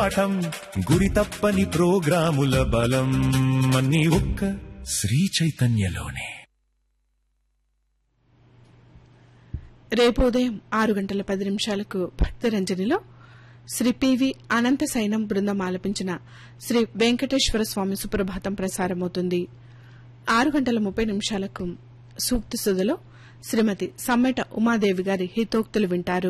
పాఠం గురి తప్పని ప్రోగ్రాముల బలం అన్ని ఒక్క శ్రీ చైతన్యలోనే రేపు ఉదయం ఆరు గంటల పది నిమిషాలకు భక్తరంజనిలో శ్రీ పివి అనంత సైనం బృందం ఆలపించిన శ్రీ వెంకటేశ్వర స్వామి సుప్రభాతం ప్రసారమవుతుంది ఆరు గంటల ముప్పై నిమిషాలకు సూక్తి సుధలో శ్రీమతి సమ్మెట ఉమాదేవి గారి హితోక్తులు వింటారు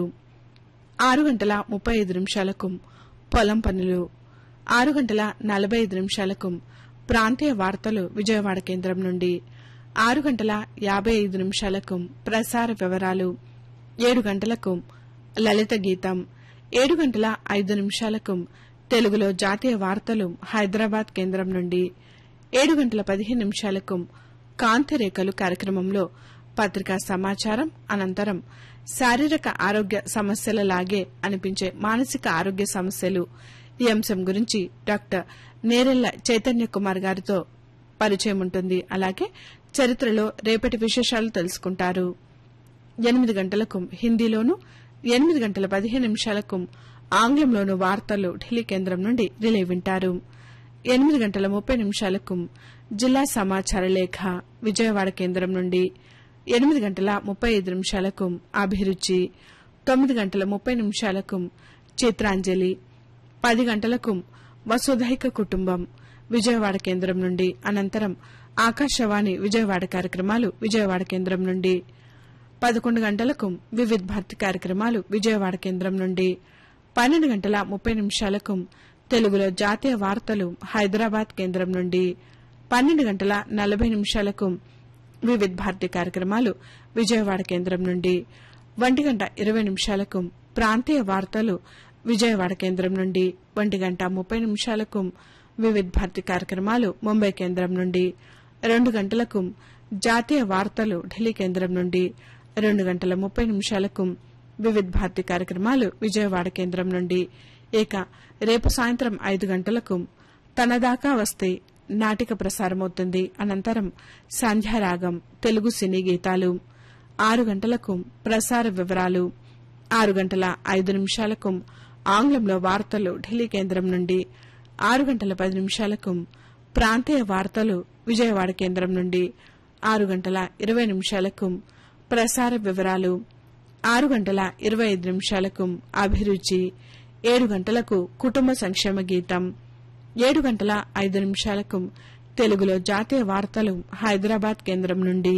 ఆరు గంటల ముప్పై ఐదు నిమిషాలకు పొలం పనులు ఆరు గంటల నలభై ఐదు నిమిషాలకు ప్రాంతీయ వార్తలు విజయవాడ కేంద్రం నుండి ఆరు గంటల యాభై ఐదు నిమిషాలకు ప్రసార వివరాలు ఏడు గంటలకు లలిత గీతం ఏడు గంటల ఐదు నిమిషాలకు తెలుగులో జాతీయ వార్తలు హైదరాబాద్ కేంద్రం నుండి ఏడు గంటల పదిహేను నిమిషాలకు కాంతిరేఖలు కార్యక్రమంలో పత్రికా సమాచారం అనంతరం శారీరక ఆరోగ్య సమస్యలలాగే అనిపించే మానసిక ఆరోగ్య సమస్యలు ఈ అంశం గురించి డాక్టర్ నేరెళ్ల చైతన్య కుమార్ గారితో పరిచయం ఉంటుంది అలాగే చరిత్రలో రేపటి విశేషాలు తెలుసుకుంటారు ఎనిమిది గంటలకు హిందీలోను ఎనిమిది గంటల పదిహేను నిమిషాలకు ఆంగ్లంలోను వార్తలు ఢిల్లీ కేంద్రం నుండి రిలే వింటారు ఎనిమిది గంటల ముప్పై నిమిషాలకు జిల్లా సమాచార లేఖ విజయవాడ కేంద్రం నుండి ఎనిమిది గంటల ముప్పై ఐదు నిమిషాలకు అభిరుచి తొమ్మిది గంటల ముప్పై నిమిషాలకు చిత్రాంజలి పది గంటలకు వసుధైక కుటుంబం విజయవాడ కేంద్రం నుండి అనంతరం ఆకాశవాణి విజయవాడ కార్యక్రమాలు విజయవాడ కేంద్రం నుండి పదకొండు గంటలకు వివిధ్ భారతి కార్యక్రమాలు విజయవాడ కేంద్రం నుండి పన్నెండు గంటల ముప్పై నిమిషాలకు తెలుగులో జాతీయ వార్తలు హైదరాబాద్ కేంద్రం నుండి పన్నెండు గంటల నలభై నిమిషాలకు వివిధ్ భారతి కార్యక్రమాలు విజయవాడ కేంద్రం నుండి ఒంటి గంట ఇరవై నిమిషాలకు ప్రాంతీయ వార్తలు విజయవాడ కేంద్రం నుండి ఒంటి గంట ముప్పై నిమిషాలకు వివిధ్ భారతి కార్యక్రమాలు ముంబై కేంద్రం నుండి రెండు గంటలకు జాతీయ వార్తలు ఢిల్లీ కేంద్రం నుండి రెండు గంటల ముప్పై నిమిషాలకు వివిధ్ భారతి కార్యక్రమాలు విజయవాడ కేంద్రం నుండి ఇక రేపు సాయంత్రం ఐదు గంటలకు తనదాకా వస్తే నాటిక ప్రసారమవుతుంది అనంతరం సంధ్యారాగం తెలుగు సినీ గీతాలు ఆరు గంటలకు ప్రసార వివరాలు ఆరు గంటల ఐదు నిమిషాలకు ఆంగ్లంలో వార్తలు ఢిల్లీ కేంద్రం నుండి ఆరు గంటల పది నిమిషాలకు ప్రాంతీయ వార్తలు విజయవాడ కేంద్రం నుండి ఆరు గంటల ఇరవై నిమిషాలకు ప్రసార వివరాలు ఆరు గంటల ఇరవై ఐదు నిమిషాలకు అభిరుచి ఏడు గంటలకు కుటుంబ సంక్షేమ గీతం ఏడు గంటల ఐదు నిమిషాలకు తెలుగులో జాతీయ వార్తలు హైదరాబాద్ కేంద్రం నుండి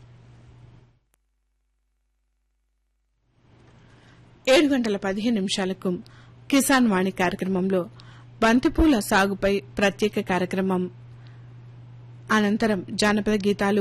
ఏడు గంటల పదిహేను నిమిషాలకు కిసాన్ వాణి కార్యక్రమంలో బంతిపూల సాగుపై ప్రత్యేక కార్యక్రమం అనంతరం జానపద గీతాలు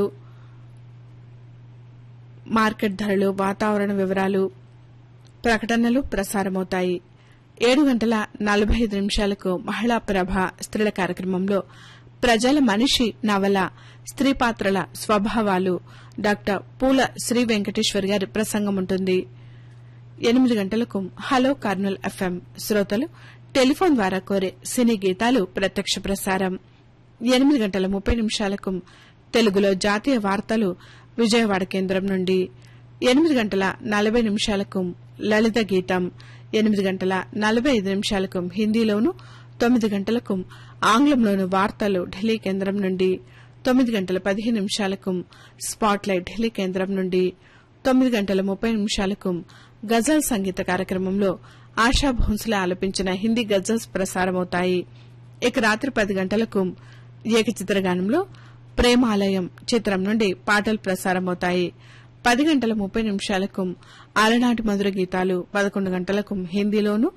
మార్కెట్ ధరలు వాతావరణ వివరాలు ప్రకటనలు ప్రసారమవుతాయి ఏడు గంటల నలభై ఐదు నిమిషాలకు మహిళా ప్రభ స్త్రీల కార్యక్రమంలో ప్రజల మనిషి నవల స్త్రీ పాత్రల స్వభావాలు డాక్టర్ పూల శ్రీ వెంకటేశ్వర్ గారి ప్రసంగం ఉంటుంది ఎనిమిది గంటలకు హలో కర్నూల్ ఎఫ్ఎం శ్రోతలు టెలిఫోన్ ద్వారా కోరే సినీ గీతాలు ప్రత్యక్ష ప్రసారం ఎనిమిది గంటల ముప్పై నిమిషాలకు తెలుగులో జాతీయ వార్తలు విజయవాడ కేంద్రం నుండి ఎనిమిది గంటల నలభై నిమిషాలకు లలిత గీతం ఎనిమిది గంటల నలభై ఐదు నిమిషాలకు హిందీలోను తొమ్మిది గంటలకు ఆంగ్లంలోను వార్తలు ఢిల్లీ కేంద్రం నుండి తొమ్మిది గంటల పదిహేను నిమిషాలకు స్పాట్లైట్ ఢిల్లీ కేంద్రం నుండి తొమ్మిది గంటల ముప్పై నిమిషాలకు గజల్ సంగీత కార్యక్రమంలో ఆశా భోన్స్లే ఆలపించిన హిందీ గజల్స్ ప్రసారమవుతాయి ఇక రాత్రి పది గంటలకు ఏకచిత్రగానంలో ప్రేమాలయం చిత్రం నుండి పాటలు ప్రసారమవుతాయి పది గంటల ముప్పై నిమిషాలకు అలనాటి మధుర గీతాలు పదకొండు గంటలకు హిందీలోను